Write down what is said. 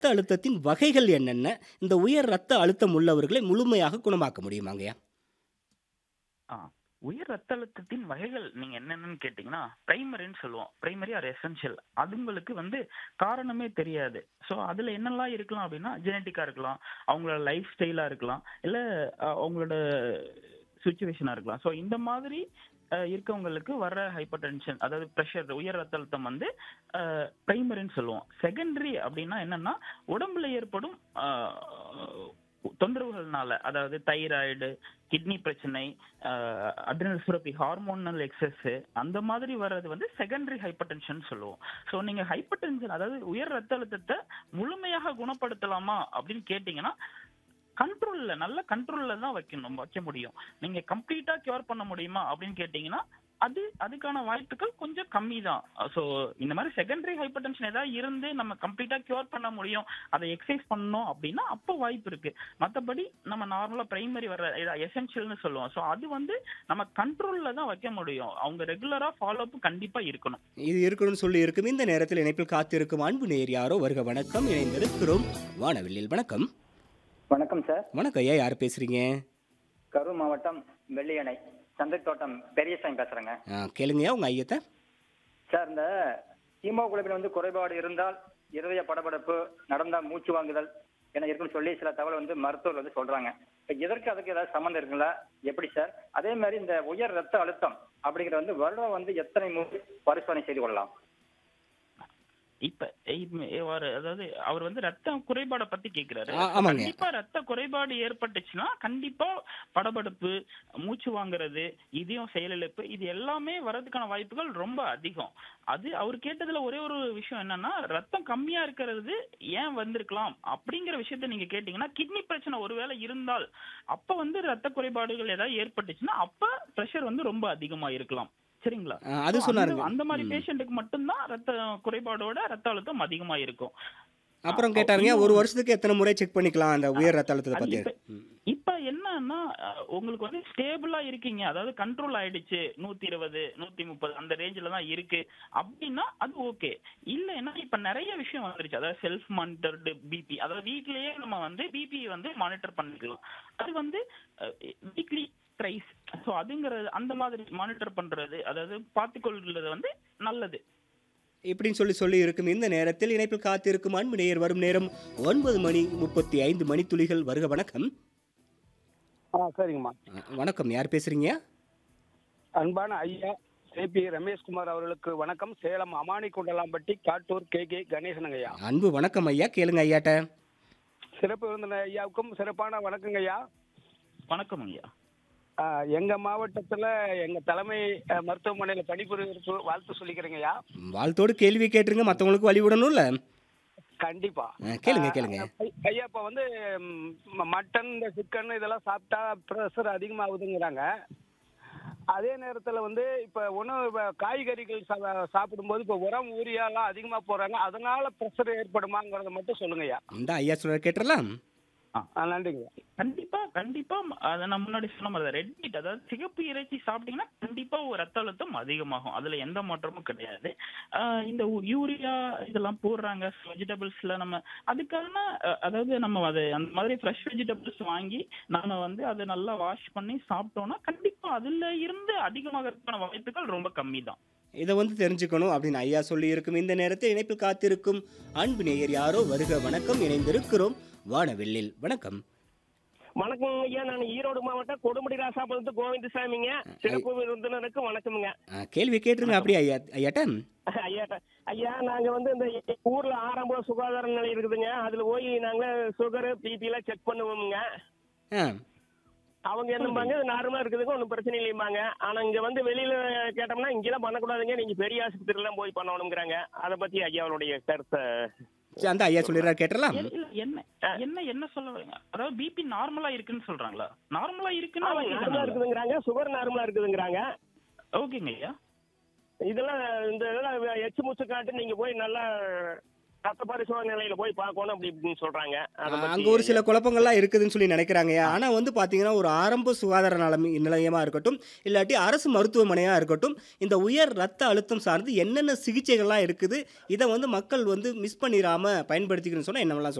ரத்த அழுத்தத்தின் வகைகள் என்னென்ன? இந்த உயர் ரத்த அழுத்தம் உள்ளவர்களை முழுமையாக குணமாக்க முடியுமாங்கய்யா? ஆ. உயர் ரத்த அழுத்தத்தின் வகைகள் நீங்க என்னென்னன்னு கேட்டீங்கன்னா, பிரைமரின்னு சொல்லுவோம். Primary or essential. அதுங்களுக்கு வந்து காரணமே தெரியாது. ஸோ அதுல என்னெல்லாம் இருக்கலாம் அப்படின்னா, ஜெனடிக்கா இருக்கலாம், அவங்களோட லைஃப் ஸ்டைலா இருக்கலாம், இல்ல அ அவங்களோட சிச்சுவேஷனா இருக்கலாம். ஸோ இந்த மாதிரி அ இருக்கவங்களுக்கு வர்ற ஹைப்பர் டென்ஷன் அதாவது பிரஷர் உயர் ரத்த அழுத்தம் வந்து அ பிரைமரின்னு சொல்லுவோம். செகண்டரி அப்படின்னா என்னன்னா, உடம்புல ஏற்படும் அ தொந்தரவுகள்னால அதாவது தைராய்டு, கிட்னி பிரச்சனை, அ அட்ரினல் சுரப்பி, ஹார்மோனல் எக்ஸஸ் அந்த மாதிரி வர்றது வந்து செகண்டரி ஹைப்பர் டென்ஷன் சொல்லுவோம். ஸோ நீங்க ஹைப்பர் டென்ஷன் அதாவது உயர் ரத்த அழுத்தத்த முழுமையாக குணப்படுத்தலாமா அப்படின்னு கேட்டீங்கன்னா, கண்ட்ரோல்ல நல்ல கண்ட்ரோல்ல தான் வைக்கணும் வைக்க முடியும். நீங்க கம்ப்ளீட்டா கியூர் பண்ண முடியுமா அப்படின்னு கேட்டீங்கன்னா, அது அதுக்கான வாய்ப்புகள் கொஞ்சம் கம்மி தான். ஸோ இந்த மாதிரி செகண்டரி ஹைப்பர் டென்ஷன் ஏதாவது இருந்து நம்ம கம்ப்ளீட்டா கியூர் பண்ண முடியும். அத எக்ஸர்சைஸ் பண்ணோம் அப்படின்னா, அப்போ வாய்ப்பு இருக்கு. மத்தபடி நம்ம நார்மலா பிரைமரி வர்ற இத எசென்ஷியல்னு சொல்லுவோம். ஸோ அது வந்து நம்ம கண்ட்ரோல்ல தான் வைக்க முடியும். அவங்க ரெகுலரா ஃபாலோ அப் கண்டிப்பா இருக்கணும். இது இருக்கணும்னு சொல்லி இருக்கும். இந்த நேரத்தில் இணைப்பில் காத்திருக்கும் அன்பு நேயர் யாரோ வருக வணக்கம். இணைந்திருக்கிறோம் வானவில்லில். வணக்கம். வணக்கம் சார். வணக்கம் ஐயா. யார் பேசுறீங்க? கரூர் மாவட்டம் வெள்ளியணை சந்தைத்தோட்டம் பெரியசாமி பேசுறேங்க. ஆ கேளுங்கய்யா உங்க ஐயத்த. சார் இந்த ஹீமோகுளோபின் வந்து குறைபாடு இருந்தால் இருதய படபடப்பு, நடந்தா மூச்சு வாங்குதல் என இருக்குன்னு சொல்லி சில தகவல் வந்து மருத்துவர் வந்து சொல்றாங்க. இப்ப இதற்கு அதுக்கு ஏதாவது சம்மந்தம் இருக்குங்களா? எப்படி சார்? அதே மாதிரி இந்த உயர் ரத்த அழுத்தம் அப்படிங்கிறது வந்து வருடம் வந்து எத்தனை முறை பரிசோதனை செய்து கொள்ளலாம்? இப்ப இம் ஒரு அதாவது அவர் வந்து ரத்த குறைபாட பத்தி கேட்கிறாரு. ஆ ஆமாங்க. கண்டிப்பா ரத்த குறைபாடு ஏற்பட்டுச்சுன்னா, கண்டிப்பா படபடப்பு, மூச்சு வாங்குறது, இதயம் செயலிழப்பு இது எல்லாமே வர்றதுக்கான வாய்ப்புகள் ரொம்ப அதிகம். அது அவர் கேட்டதுல ஒரே ஒரு விஷயம் என்னன்னா, ரத்தம் கம்மியா இருக்கிறது ஏன் வந்திருக்கலாம் அப்படிங்கிற விஷயத்த நீங்க கேட்டீங்கன்னா, கிட்னி பிரச்சனை ஒருவேளை இருந்தால், அப்ப வந்து ரத்த குறைபாடுகள் ஏதாவது ஏற்பட்டுச்சுன்னா, அப்ப பிரஷர் வந்து ரொம்ப அதிகமா இருக்கலாம். சரிங்களா? ஆ அது ஸோ அந்த சொன்னாருங்க. அந்த மாதிரி ம். பேஷண்ட்டுக்கு மட்டும் தான் ரத்த குறைபாடோட ரத்த அழுத்தம் அதிகமா இருக்கும். அ அப்புறம் அவ் கேட்டாருங்க, இன்னும் ஒரு ஒண்ணு வருஷத்துக்கு எத்தனை முறை செக் பண்ணிக்கலாம் அந்த அ உயர் ரத்த அழுத்தத்த அது பத்தி? இப்ப ம். இப்ப என்னன்னா, அ உங்களுக்கு வந்து ஸ்டேபிளா இருக்கீங்க. அதாவது கண்ட்ரோல் ஆயிடுச்சு. 120, 130 அந்த ரேஞ்சுல தான் இருக்கு. அப்படின்னா அது ஓகே. இல்லைன்னா இப்ப நெறைய விஷயம் வந்துருச்சு. அதாவது செல்ஃப் மானிட்டர்டு பிபி. அதாவது வீட்லயே நம்ம வந்து பிபி வந்து மானிட்டர் பண்ணிக்கலாம். அது வந்து அ வீக்லி த்ரைஸ். ஸோ அதுங்கிறது அந்த மாதிரி மானிட்டர் பண்றது, அதாவது பார்த்துக்கொள்றது வந்து நல்லது. இப்படின்னு சொல்லி சொல்லி இருக்கும். இந்த நேரத்தில் இணைப்பில் காத்திருக்கும் அன்பு நேயர் வரும் நேரம் 9 மணி 35 மணித்துளிகள். வருக வணக்கம். ஆ சரிங்கம்மா. அ வணக்கம். யார் பேசுறீங்க? அன்பான ஐயா கே.பி. ரமேஷ்குமார் அவர்களுக்கு வணக்கம். சேலம் அமானி குண்டலாம்பட்டி காட்டூர் கே.கே. கணேசனுங்க ஐயா. அன்பு வணக்கம் ஐயா. கேளுங்க ஐயாட்ட. சிறப்பு விருந்தினர் ஐயாவுக்கும் சிறப்பான வணக்கங்க ஐயா. வணக்கம் ஐயா. ஆ, எங்க மாவட்டத்துல எங்க தலைமை அ, மருத்துவமனையில பணிபுரிவதற்கு வாழ்த்து சொல்லிக்கிறேங்க ஐயா. வாழ்த்தோடு கேள்வி கேட்டுருங்க. மத்தவங்களுக்கு வழி விடணும்ல. கண்டிப்பா. ஆ ஆ, கேளுங்க கேளுங்க. ஐ- ஐயா இப்ப வந்து ம், மட்டன் இந்த சிக்கன் இதெல்லாம் சாப்பிட்டா ப்ரெஷர் அதிகமாகுதுங்கிறாங்க. அதே நேரத்துல வந்து இப்ப உணவு இப்ப காய்கறிகள் சா- சாப்பிடும்போது இப்ப உரம் யூரியாலாம் அதிகமா போடுறாங்க. அதனால ப்ரெஷர் ஏற்படுமாங்கிறத மட்டும் சொல்லுங்க ஐயா. இந்த ஐயா சொல்ற கேட்டுறலாம். ஆ. ஆ, நன்றிங்க. கண்டிப்பா கண்டிப்பா அத நான் முன்னாடி சொன்ன மாதிரி ரெட் மீட் அதாவது சிகப்பு இறைச்சி சாப்பிட்டீங்கன்னா கண்டிப்பா ஒரு ரத்த அழுத்தம் அதிகமாகும் அதுல எந்த மாற்றமும் கிடையாது ஆஹ் இந்த உ- யூரியா இதெல்லாம் போடுறாங்க வெஜிடபிள்ஸ்ல நம்ம அதுக்கான அஹ், அதாவது நம்ம அது அந்த மாதிரி ஃப்ரெஷ் வெஜிடபிள்ஸ் வாங்கி நம்ம வந்து அதை நல்லா வாஷ் பண்ணி சாப்பிட்டோம்னா கண்டிப்பா அதுல இருந்து அதிகமாகறதுக்கான வாய்ப்புகள் ரொம்ப கம்மி தான் இதை வந்து தெரிஞ்சுக்கணும் அப்படின்னு ஐயா சொல்லி இருக்கும் இந்த நேரத்தில் இணைப்பில் காத்திருக்கும் அன்பு நேயர் யாரோ வருக வணக்கம் இணைந்திருக்கிறோம் வானவில்லில் வணக்கம் வணக்கம் ஐயா நான் ஈரோடு மாவட்டம் கொடுமுடி ராசாபுரத்து கோவிந்தசாமிங்க சிறப்பு விருந்தினருக்கு வணக்கமுங்க ஆ, கேள்வி கேட்டுருங்க அப்படியே ஐயா ஐயாட்ட ஐயா ஐயா நாங்க வந்து இந்த ஊர்ல ஆரம்ப சுகாதார நிலையம் இருக்குதுங்க அதுல போய் நாங்க சுகர் பிபி எல்லாம் செக் பண்ணுவோமுங்க ஆ அவங்க என்னம்பாங்க நார்மலா இருக்குதுங்க ஒன்றும் பிரச்சனை இல்லைம்பாங்க ஆனா இங்க வந்து வெளியில கேட்டோம்னா இங்கெல்லாம் பண்ணக்கூடாதுங்க நீங்க பெரிய ஆஸ்பத்திரியில எல்லாம் போய் பண்ணணுங்கிறாங்க அதை பத்தி ஐயாவுடைய கருத்தை சரி, அந்த ஐயா சொல்லிடுறாரு கேட்டுறலாம் இல்ல, இல்ல, என்ன என்ன என்ன சொல்ல வரீங்க அதாவது பிபி நார்மலா இருக்குன்னு சொல்றாங்களா நார்மலா இருக்குன்னா நார்மலா இருக்குதுங்கிறாங்க சுகர் நார்மலா இருக்குதுங்கிறாங்க ஓகேங்க ஐயா இதெல்லாம் இந்த இதெல்லாம் எச்சு மூச்சு காட்டு நீங்க போய் நல்லா ரத்த பரிசோதனை நிலையில போய் பார்க்கணும் அப்படி இப்படின்னு சொல்றாங்க அதை பத்தி அங்க ஒரு சில குழப்பங்கள்லாம் இருக்குதுன்னு சொல்லி நினைக்கிறாங்க ஆனா வந்து பாத்தீங்கன்னா ஒரு ஆரம்ப சுகாதார நிலைமை நிலையமா இருக்கட்டும் இல்லாட்டி அரசு மருத்துவமனையா இருக்கட்டும் இந்த உயர் ரத்த அழுத்தம் சார்ந்து என்னென்ன சிகிச்சைகள்லாம் இருக்குது இதை வந்து மக்கள் வந்து மிஸ் பண்ணிடாம பயன்படுத்திக்கணும்னு சொன்னா என்னவெல்லாம்